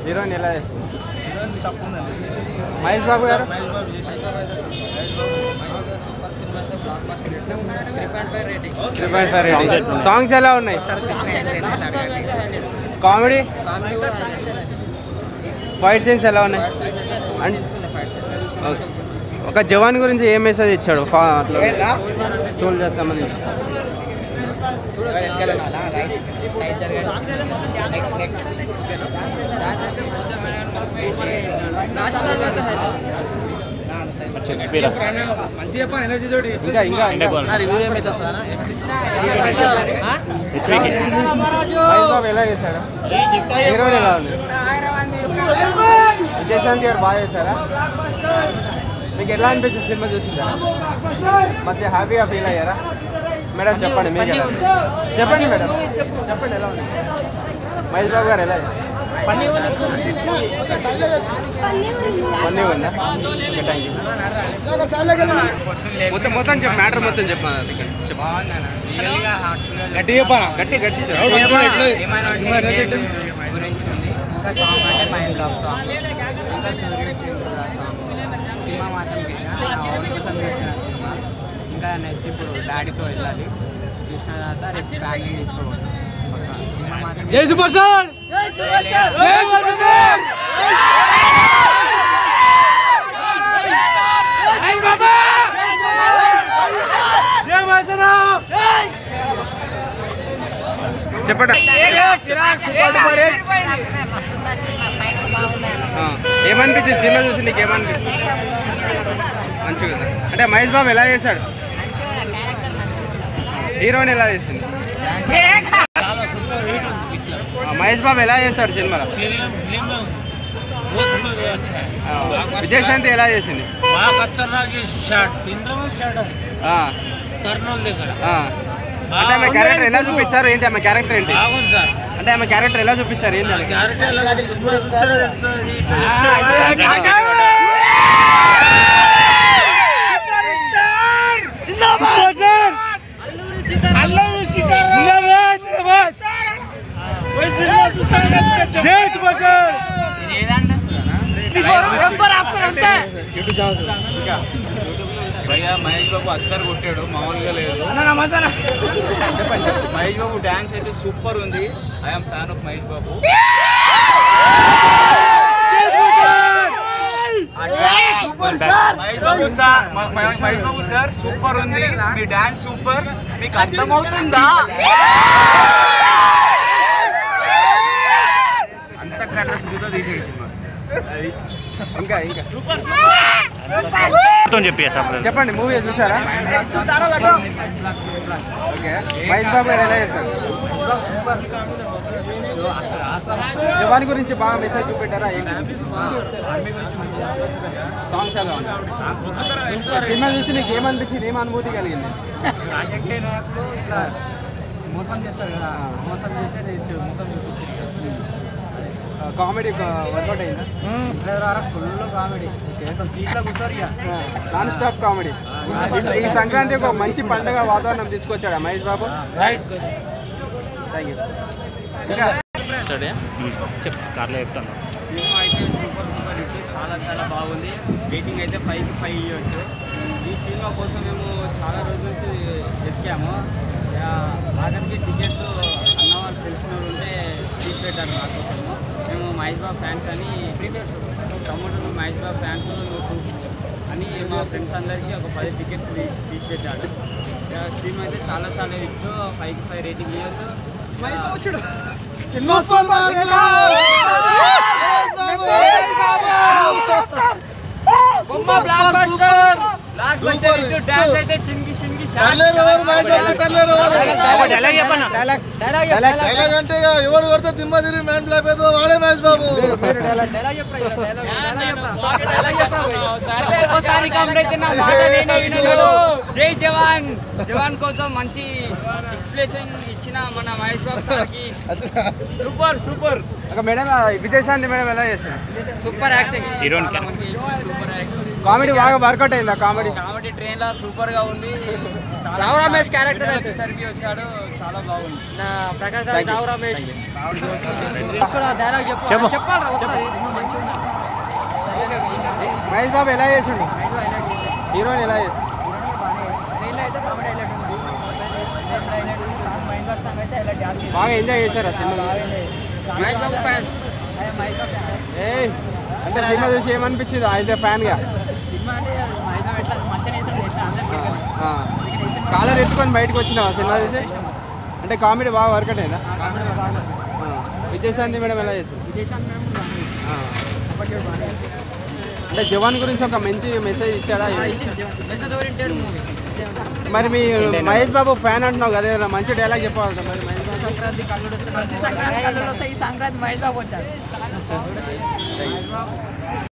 Heroine ఎలా చేస్తుంది Mahesh Babu garu three point five rating songs ఎలా ఉన్నాయి కామెడీ ఫైట్ సీన్స్ ఎలా ఉన్నాయి అండ్ ఒక జవాన్ గురించి ఏం మెసేజ్ ఇచ్చాడు ఫా అట్లా సోల్జర్ సంబంధించి ఇంకా ఇంకా మహేష్ బాబు ఎలా చేశాడు హీరోయిన్ ఎలా ఉంది విజయశాంతి గారు బాగా చేశారా మీకు ఎలా అనిపించింది సినిమా చూసిందా మంచి హ్యాపీగా ఫీల్ అయ్యారా మేడం చెప్పండి మీకు ఎలా ఉంది? చెప్పండి మేడం చెప్పండి ఎలా ఉంది మహేష్ బాబు గారు ఎలా పన్నీ ఉందా ఓకే థ్యాంక్ యూ మొత్తం మొత్తం చెప్పు మ్యాటర్ మొత్తం చెప్పు గట్టి చెప్పాను గట్టి గట్టి గురించి ఉంది ఇంకా సాంగ్ అంటే మైండ్ లవ్ సాంగ్ ఇంకా సూర్యుడు చంద్రుడు ఆ సాంగ్ సినిమా మాత్రం కోసం చేస్తున్నాను సినిమా ఇంకా నెక్స్ట్ ఇప్పుడు డాడీతో వెళ్ళాలి చూసిన తర్వాత రేపు ఫ్యామిలీ తీసుకోవాలి సినిమా మాత్రం జై సూపర్ స్టార్ జై సూపర్ స్టార్ చెప్పండి ఆ, ఏమనిపించింది సినిమా చూసి నీకు ఏమనిపించింది మంచిగా ఉందా అంటే మహేష్ బాబు ఎలా చేశాడు హీరోయిన్ ఎలా చేసింది ఆ, మహేష్ బాబు ఎలా చేశాడు సినిమాలో ఆ, విజయశాంతి ఎలా చేసింది ఆ, ఆ. అంటే ఆమె క్యారెక్టర్ ఎలా చూపించారు ఏంటి ఆమె క్యారెక్టర్ ఏంటి అంటే ఆమె క్యారెక్టర్ ఎలా చూపించారు ఏంటి ఆమె ఏదంటే ఇంకా భయ్యా మహేష్ బాబు అద్దరు కొట్టాడు మామూలుగా లేదు చెప్పండి మహేష్ బాబు డాన్స్ అయితే సూపర్ ఉంది I'm fan of Mahesh Babu Mahesh Babu sir మ- మ- మహేష్ బాబు సార్ సూపర్ ఉంది మీ డాన్స్ సూపర్ మీకు అర్థమవుతుందా అంత కర్ణ శుద్ధితో తీసేది సినిమా ఇంకా ఇంకా చెప్పి చెప్పండి మూవీ చూసారా ఓకే మహేష్ బాబు గారు ఎలా చేశారు జవాన్ గురించి బాగా మెసేజ్ చూపెట్టారా ఏంటి సాంగ్స్ ఎలా ఉన్నాయి సినిమా చూసి నీకు ఏమనిపించింది ఏం అనుభూతి కలిగింది ప్రాజెక్ట్ అయినప్పుడు ఇట్లా మోసం చేస్తారు కదా మోసం చేసేది మోసం చూపించింది కామెడీ వర్కౌట్ అయిందా ఫుల్ కామెడీ అసలు సీట్లో కూర్చోరు ఇక నాన్ స్టాప్ కామెడీ ఈ సంక్రాంతి ఒక మంచి పండగ వాతావరణం తీసుకొచ్చాడా మహేష్ బాబు థ్యాంక్ యూ ఇంకా చెప్పు కార్లో చెప్తాను సినిమా అయితే సూపర్ సూపర్ హిట్ చాలా చాలా బాగుంది రేటింగ్ అయితే ఫైవ్కి ఫైవ్ ఇవ్వచ్చు ఈ సినిమా కోసం మేము చాలా రోజుల నుంచి వెతికాము ఆ, ఆఖరికి టికెట్స్ అన్న వాళ్ళు తెలిసిన వాళ్ళు ఉంటే తీసి పెట్టారు మా కోసము మేము మహేష్ బాబు ఫ్యాన్స్ అని previous tomato Mahesh Babu fans YouTube అని మా ఫ్రెండ్స్ అందరికీ ఒక పది టికెట్స్ తీసి తీసి పెట్టాడు ఆ, సినిమా అయితే చాలా చాలా హిట్ ఫైవ్కి ఫైవ్ రేటింగ్ ఇవ్వచ్చు డాన్స్ అయితే చిన్కి చిన్కి డైలాగ్ చెప్పన్నా డైలాగ్ డైలాగ్ డైలాగ్ అంటే ఇక ఎవడు కొడితే దిమ్మ తిరిగి మ్యాన్ బ్లాక్ అవుతుందో వాడే మహేష్ బాబు ఒకసారి కంప్లీట్ అయితే నా మాట నేనే వినను. జై జవాన్ జవాన్ కోసం మంచి ఎక్స్ప్లెనేషన్ ఇచ్చిన మన మహేష్ బాబు సార్కి సూపర్ సూపర్ ఒక మేడం ఆ విజయశాంతి మేడం ఎలా చేశారు సూపర్ యాక్టింగ్ Heroine చాలా మంచి సూపర్ యాక్టింగ్ కామెడీ బాగా వర్కౌట్ అయిందా కామెడీ కామెడీ ట్రైన్ లా సూపర్ గా ఉంది రావు రమేష్ క్యారెక్టర్ అయితే సర్వి వచ్చాడు చాలా బాగుంది నా ప్రకాష్ Thank you. రావు రమేష్ చెప్పు. చెప్పాలి వస్తుంది మహేష్ బాబు ఎలా చేసిండు హీరోయిన్ ఎలా చేసిండు బాగా ఎంజాయ్ చేశారా సినిమా మహేష్ బాబు ఫ్యాన్స్ ఏ అంటే సినిమా చూసి ఏమనిపించింది యాజ్ ఏ ఫ్యాన్గా కాలర్ ఎత్తుకొని బయటకు వచ్చినావా సినిమా చూసి అంటే కామెడీ బాగా వర్కౌట్ అయిందా ఆ. విజయశాంతి మేడం ఎలా చేసింది ఆ. అంటే జవాన్ గురించి ఒక మంచి మెసేజ్ ఇచ్చాడా మెసేజ్ ఓరియంటెడ్ మూవీ మరి మీ మహేష్ బాబు ఫ్యాన్ అంటున్నావు కదా ఏదైనా మంచి డైలాగ్ చెప్పాలి మరి మహేష్ బాబు సంక్రాంతి కల్లుడు సంక్రాంతి కల్లుడు వస్తాయి ఈ సంక్రాంతి మహేష్ బాబు వచ్చాడు Thank you.